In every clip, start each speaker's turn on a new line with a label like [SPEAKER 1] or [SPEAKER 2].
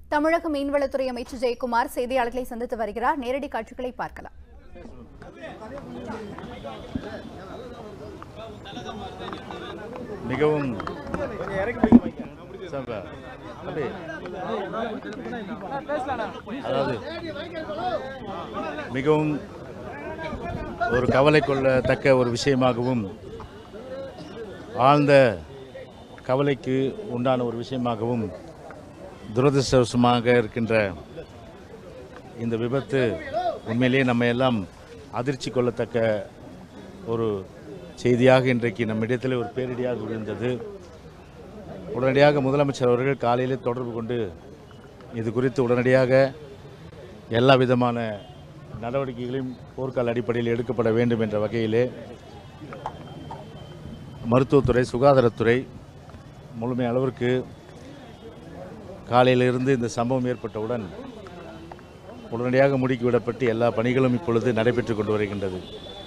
[SPEAKER 1] தமிழக மீன்வளத்துறை அமைச்சர் ஜெயக்குமார் செய்தியாளர்களை சந்தித்து வருகிறார் நேரடி காட்சிகளை பார்க்கலாம்
[SPEAKER 2] மிகவும் சார், அப்படி. அதாவது மிகவும் ஒரு கவலை கொள்ளத்தக்க ஒரு விஷயமாகவும் ஆழ்ந்த கவலைக்கு உண்டான ஒரு விஷயமாகவும் துரதிருஷ்டவசமாக இருக்கின்ற இந்த விபத்து உண்மையிலேயே நம்ம எல்லாம் அதிர்ச்சி கொள்ளத்தக்க ஒரு செய்தியாக இன்றைக்கு நம்மிடத்தில் ஒரு பேரிடியாக விழுந்தது உடனடியாக முதலமைச்சர் அவர்கள் காலையிலே தொடர்பு கொண்டு இது குறித்து உடனடியாக எல்லா விதமான நடவடிக்கைகளையும் போர்க்கால அடிப்படையில் எடுக்கப்பட வேண்டும் என்ற வகையிலே மருத்துவத்துறை சுகாதாரத்துறை முழுமை அளவிற்கு காலையிலிருந்து இந்த சம்பவம் ஏற்பட்டவுடன் உடனடியாக முடுக்கிவிடப்பட்டு எல்லா பணிகளும் இப்பொழுது நடைபெற்று கொண்டு வருகின்றது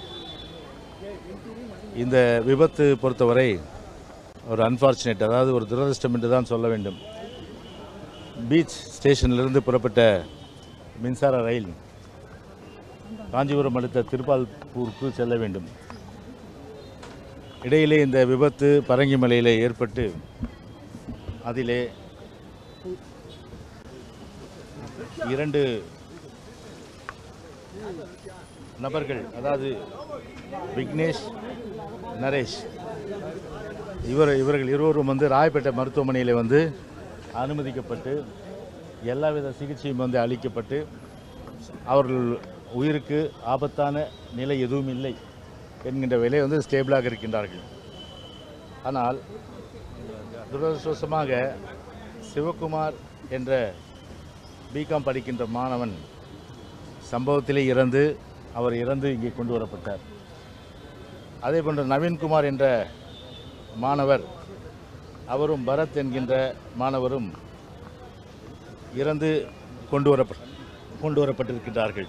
[SPEAKER 2] இந்த விபத்து பொறுத்தவரை ஒரு அன்ஃபார்ச்சுனேட் அதாவது ஒரு துரதிர்ஷ்டம் என்று தான் சொல்ல வேண்டும் பீச் ஸ்டேஷனிலிருந்து புறப்பட்ட மின்சார ரயில் காஞ்சிபுரம் அடுத்த திருப்பால்பூருக்கு செல்ல வேண்டும் இடையிலே இந்த விபத்து பரங்கிமலையிலே ஏற்பட்டு அதிலே இரண்டு நபர்கள் அதாவது விக்னேஷ் நரேஷ் இவர் இவர்கள் இருவரும் வந்து ராயப்பேட்டை மருத்துவமனையில் வந்து அனுமதிக்கப்பட்டு எல்லாவித சிகிச்சையும் வந்து அளிக்கப்பட்டு அவர்கள் உயிருக்கு ஆபத்தான நிலை எதுவும் இல்லை என்கின்ற விலை வந்து ஸ்டேபிளாக இருக்கின்றார்கள் ஆனால் துரதிருஷ்டவசமாக சிவகுமார் என்ற பிகாம் படிக்கின்ற மாணவன் சம்பவத்திலே இறந்து அவர் இறந்து இங்கே கொண்டு வரப்பட்டார் அதே போன்று நவீன்குமார் என்ற மாணவர் அவரும் பரத் என்கின்ற மாணவரும் இறந்து கொண்டு வரப்ப கொண்டு வரப்பட்டிருக்கிறார்கள்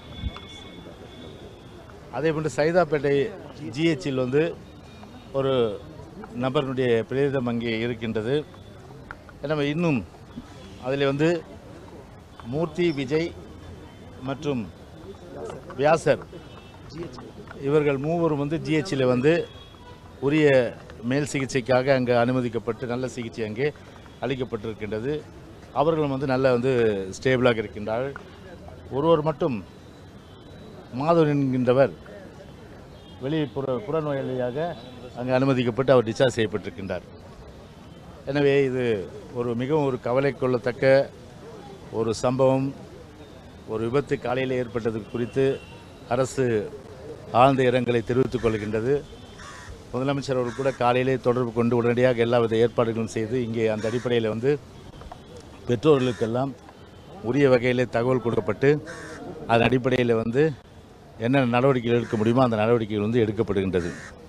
[SPEAKER 2] அதே போன்று சைதாப்பேட்டை ஜிஹெச்சில் வந்து ஒரு நபருடைய பிரேதம் அங்கே இருக்கின்றது எனவே இன்னும் அதில் வந்து மூர்த்தி விஜய் மற்றும் வியாசர் இவர்கள் மூவரும் வந்து ஜிஹெச்சில் வந்து உரிய மேல் சிகிச்சைக்காக அங்கே அனுமதிக்கப்பட்டு நல்ல சிகிச்சை அங்கே அளிக்கப்பட்டிருக்கின்றது அவர்களும் வந்து நல்ல வந்து ஸ்டேபிளாக இருக்கின்றார்கள் ஒருவர் மட்டும் மாதவன் என்கின்றவர் வெளி புற புறநோயாளியாக அங்கே அனுமதிக்கப்பட்டு அவர் டிஸ்சார்ஜ் செய்யப்பட்டிருக்கின்றார் எனவே இது ஒரு மிகவும் ஒரு கவலை கொள்ளத்தக்க ஒரு சம்பவம் ஒரு விபத்து காலையில் ஏற்பட்டது குறித்து அரசு ஆழ்ந்த இரங்கலை தெரிவித்துக் கொள்கின்றது முதலமைச்சர் அவர்கள் கூட காலையிலே தொடர்பு கொண்டு உடனடியாக எல்லாவித ஏற்பாடுகளும் செய்து இங்கே அந்த அடிப்படையில் வந்து பெற்றோர்களுக்கெல்லாம் உரிய வகையில் தகவல் கொடுக்கப்பட்டு அதன் அடிப்படையில் வந்து என்னென்ன நடவடிக்கைகள் எடுக்க முடியுமோ அந்த நடவடிக்கைகள் வந்து எடுக்கப்படுகின்றது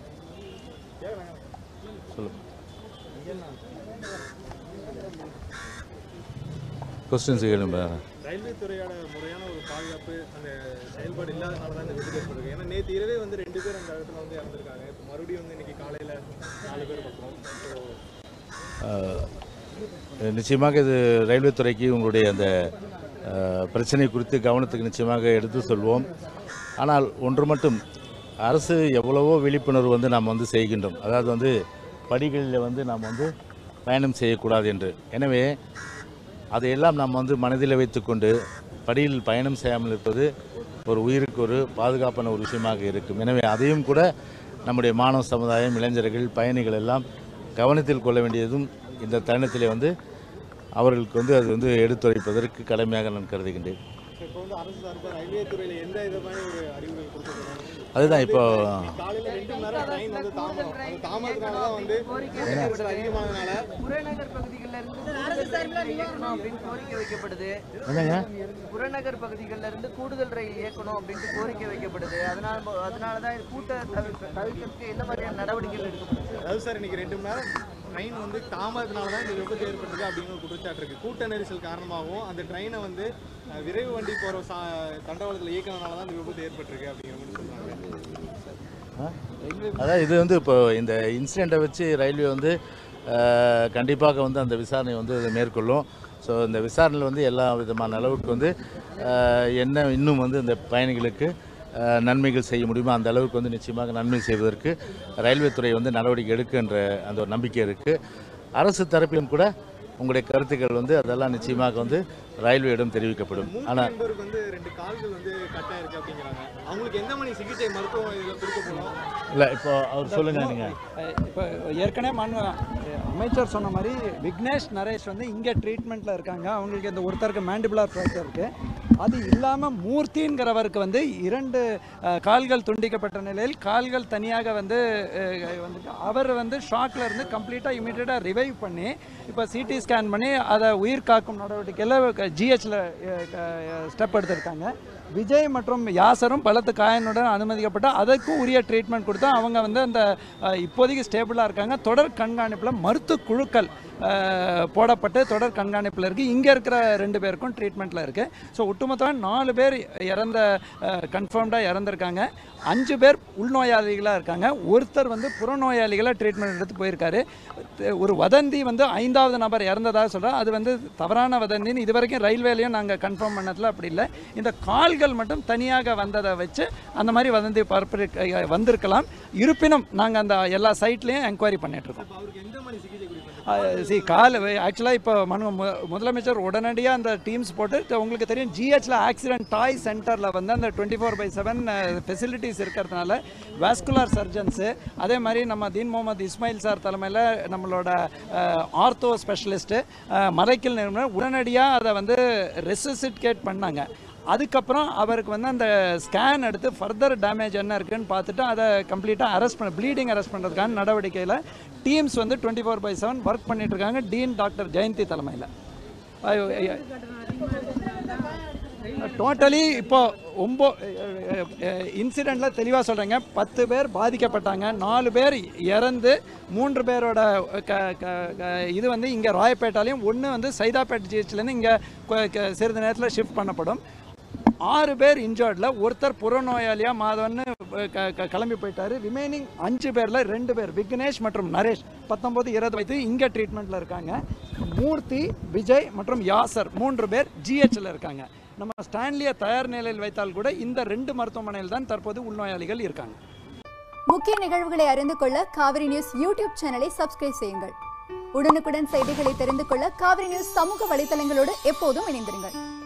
[SPEAKER 2] சொல்லுங்க கொஸ்டின்ஸ் கேளுங்க
[SPEAKER 3] ரயில்வே துறையோட முறையான ஒரு பாதுகாப்பு அந்த செயல்பாடு இல்லாதனால தான் இந்த விபத்து ஏற்பட்டிருக்கு ஏன்னா நேற்று இரவே வந்து ரெண்டு பேர் அந்த இடத்துல வந்து இறந்துருக்காங்க இப்போ மறுபடியும் வந்து இன்னைக்கு காலையில் நாலு பேர் பக்கம் ஸோ
[SPEAKER 2] ஆஹ் நிச்சயமாக இது ரயில்வே துறைக்கு உங்களுடைய அந்த ஆஹ், பிரச்சனை குறித்து கவனத்துக்கு நிச்சயமாக எடுத்து சொல்வோம் ஆனால் ஒன்று மட்டும் அரசு எவ்வளவோ விழிப்புணர்வு வந்து நாம் வந்து செய்கின்றோம் அதாவது வந்து படிகளில் வந்து நாம் வந்து பயணம் செய்யக்கூடாது என்று எனவே அதையெல்லாம் நாம் வந்து மனதில் வைத்துக்கொண்டு படியில் பயணம் செய்யாமல் இருப்பது ஒரு உயிருக்கு ஒரு பாதுகாப்பான ஒரு விஷயமாக இருக்கும் எனவே அதையும் கூட நம்முடைய மாணவ சமுதாயம் இளைஞர்கள் பயணிகள் எல்லாம் கவனத்தில் கொள்ள வேண்டியதும் இந்த தருணத்திலே வந்து அவர்களுக்கு வந்து அது வந்து எடுத்துரைப்பதற்கு கடமையாக நான் கருதுகின்றேன்
[SPEAKER 3] இப்போ வந்து அரசு சார்பாக ரயில்வே துறையில் எந்த விதமான ஒரு அறிவுரை கொடுத்துருக்காங்க
[SPEAKER 2] அதுதான் இப்போ
[SPEAKER 3] காலையில் ரெண்டு மணி நேரம் ட்ரெயின் வந்து தாமதம் அந்த தாமதத்தினால தான் வந்து விபத்து அதிகமானதுனால
[SPEAKER 4] புறநகர் பகுதிகளில் இருந்து இயக்கணும் அப்படின்னு கோரிக்கை வைக்கப்படுது
[SPEAKER 2] என்னங்க
[SPEAKER 4] புறநகர் பகுதிகளில் இருந்து கூடுதல் ரயில் இயக்கணும் அப்படின்ட்டு கோரிக்கை வைக்கப்படுது அதனால அதனால தான் இது கூட்ட தவிர்க்க தவிர்க்கிறதுக்கு என்ன மாதிரியான நடவடிக்கைகள் எடுக்கப்படுது
[SPEAKER 3] அதாவது சார் இன்னைக்கு ரெண்டு மணி நேரம் ட்ரெயின் வந்து தாமதத்தினால தான் இந்த விபத்து ஏற்பட்டிருக்கு அப்படிங்கிற ஒரு குற்றச்சாட்டு இருக்கு கூட்ட நெரிசல் காரணமாகவும் அந்த ட்ரெயினை வந்து அஹ், விரைவு வண்டி போகிற சா தண்டவாளத்தில் இயக்கினதுனால தான் இந்த விபத்து ஏற்பட்டிருக்கு அப்படிங்கிற மாதிரி சொல்றாங்க
[SPEAKER 2] ஆ? அதான் இது வந்து இப்போ இந்த இன்சிடெண்ட்டை வச்சு ரயில்வே வந்து அஹ், கண்டிப்பாக வந்து அந்த விசாரணை வந்து அதை மேற்கொள்ளும் ஸோ இந்த விசாரணையில் வந்து எல்லா விதமான அளவுக்கு வந்து அஹ், என்ன இன்னும் வந்து இந்த பயணிகளுக்கு அஹ், நன்மைகள் செய்ய முடியுமோ அந்த அளவுக்கு வந்து நிச்சயமாக நன்மை செய்வதற்கு ரயில்வே துறை வந்து நடவடிக்கை எடுக்குன்ற அந்த ஒரு நம்பிக்கை இருக்குது அரசு தரப்பிலும் கூட உங்களுடைய கருத்துக்கள் வந்து அதெல்லாம் நிச்சயமாக வந்து ரயில்வேயிடம் தெரிவிக்கப்படும்
[SPEAKER 3] மூன்று
[SPEAKER 2] ஆனால்
[SPEAKER 3] என்பவருக்கு வந்து ரெண்டு கால்கள் வந்து கட்டாக இருக்கு அப்படிங்கிறாங்க அவங்களுக்கு எந்த மாதிரி சிகிச்சை மருத்துவம் இதில் கொடுக்க போகிறோம்
[SPEAKER 2] இல்லை இப்போ அவர் சொல்லுங்கள் நீங்கள்
[SPEAKER 5] இப்போ ஏற்கனவே மனு அமைச்சர் சொன்ன மாதிரி விக்னேஷ் நரேஷ் வந்து இங்கே ட்ரீட்மெண்ட்டில் இருக்காங்க அவங்களுக்கு இந்த ஒருத்தருக்கு மேண்டிபுலார் ஃப்ராக்சர் இருக்குது அது இல்லாமல் மூர்த்திங்கிறவருக்கு வந்து இரண்டு அஹ், கால்கள் துண்டிக்கப்பட்ட நிலையில் கால்கள் தனியாக வந்து அஹ், வந்துட்டு அவர் வந்து ஷாக்ல இருந்து கம்ப்ளீட்டாக இமீடியட்டாக ரிவைவ் பண்ணி இப்போ சிடி ஸ்கேன் பண்ணி அதை உயிர் காக்கும் நடவடிக்கையில் ஜிஹெச்சில் ஸ்டெப் எடுத்திருக்காங்க விஜய் மற்றும் யாசரும் பலத்த காயனுடன் அனுமதிக்கப்பட்டு அதற்கும் உரிய ட்ரீட்மெண்ட் கொடுத்தா அவங்க வந்து அந்த அஹ், இப்போதைக்கு ஸ்டேபிளாக இருக்காங்க தொடர் கண்காணிப்பில் மருத்துவ குழுக்கள் அஹ், போடப்பட்டு தொடர் கண்காணிப்பில் இருக்குது இங்கே இருக்கிற ரெண்டு பேருக்கும் ட்ரீட்மெண்ட்டில் இருக்குது ஸோ ஒட்டுமொத்தமாக நாலு பேர் இறந்த கன்ஃபார்ம்டாக இறந்துருக்காங்க அஞ்சு பேர் உள்நோயாளிகளாக இருக்காங்க ஒருத்தர் வந்து புறநோயாளிகளாக ட்ரீட்மெண்ட் எடுத்து போயிருக்காரு த- ஒரு வதந்தி வந்து ஐந்தாவது நபர் இறந்ததாக சொல்கிறோம் அது வந்து தவறான வதந்தின்னு இது வரைக்கும் ரயில்வேலையும் நாங்கள் கன்ஃபார்ம் பண்ணதில் அப்படி இல்லை இந்த கால்கள் மட்டும் தனியாக வந்ததை வச்சு அந்த மாதிரி வதந்தி பரப்பு வந்திருக்கலாம் இருப்பினும் நாங்கள் அந்த எல்லா சைட்லேயும் என்கொயரி பண்ணிகிட்ருக்கோம்
[SPEAKER 3] அவருக்கு எந்த மாதிரி சிகிச்சை கொடுப்பாங்க
[SPEAKER 5] சி கால் ஆக்சுவலாக இப்போ மனு மு- முதலமைச்சர் உடனடியாக அந்த டீம்ஸ் போட்டு த- உங்களுக்கு தெரியும் ஜிஹெச்சில் ஆக்சிடென்ட் டாய் சென்டரில் வந்து அந்த twenty four by seven facilities இருக்கிறதுனால வாஸ்குலர் சர்ஜன்ஸு அதே மாதிரி நம்ம தீன் முகமது இஸ்மாயில் சார் தலைமையில் நம்மளோட ஆர்த்தோ ஸ்பெஷலிஸ்ட்டு மறைக்கல் நிறுவனம் உடனடியாக அதை வந்து ரெசிசிட்கேட் பண்ணாங்க அதுக்கப்புறம் அவருக்கு வந்து அந்த ஸ்கேன் எடுத்து ஃபர்தர் டேமேஜ் என்ன இருக்குன்னு பார்த்துட்டு அதை கம்ப்ளீட்டாக அரெஸ்ட் பண்ண ப்ளீடிங் அரெஸ்ட் பண்ணுறதுக்கான நடவடிக்கையில் டீம்ஸ் வந்து twenty four by seven work பண்ணிட்டு இருக்காங்க டீன் டாக்டர் ஜெயந்தி தலைமையில் டோட்டலி இப்போ ஒம்போ இன்சிடெண்ட்டில் தெளிவாக சொல்கிறேங்க பத்து பேர் பாதிக்கப்பட்டாங்க நாலு பேர் இறந்து மூன்று பேரோட க க- க- இது வந்து இங்கே ராயப்பேட்டாலையும் ஒன்று வந்து சைதாப்பேட் ஜிஹெச்லேருந்து இங்கே சிறிது நேரத்தில் ஷிஃப்ட் பண்ணப்படும் ஆறு பேர் இன்ஜர்டில் ஒருத்தர் புறநோயாளியாக மாதவன்னு க- க- கிளம்பி போயிட்டாரு ரிமைனிங் அஞ்சு பேரில் ரெண்டு பேர் விக்னேஷ் மற்றும் நரேஷ் பத்தொன்பது இருபது வயது இங்கே ட்ரீட்மெண்ட்டில் இருக்காங்க மூர்த்தி விஜய் மற்றும் யாசர் மூன்று பேர் ஜிஹெச்சில் இருக்காங்க நம்ம ஸ்டான்லியை தயார் நிலையில் வைத்தால் கூட இந்த ரெண்டு மருத்துவமனையில் தான் தற்போது உள்நோயாளிகள் இருக்காங்க
[SPEAKER 1] முக்கிய நிகழ்வுகளை அறிந்து கொள்ள காவிரி நியூஸ் யூடியூப் சேனலை சப்ஸ்கிரைப் செய்யுங்கள் உடனுக்குடன் செய்திகளை தெரிந்து கொள்ள காவிரி நியூஸ் சமூக வலைதளங்களோடு எப்போதும் இணைந்திருங்கள்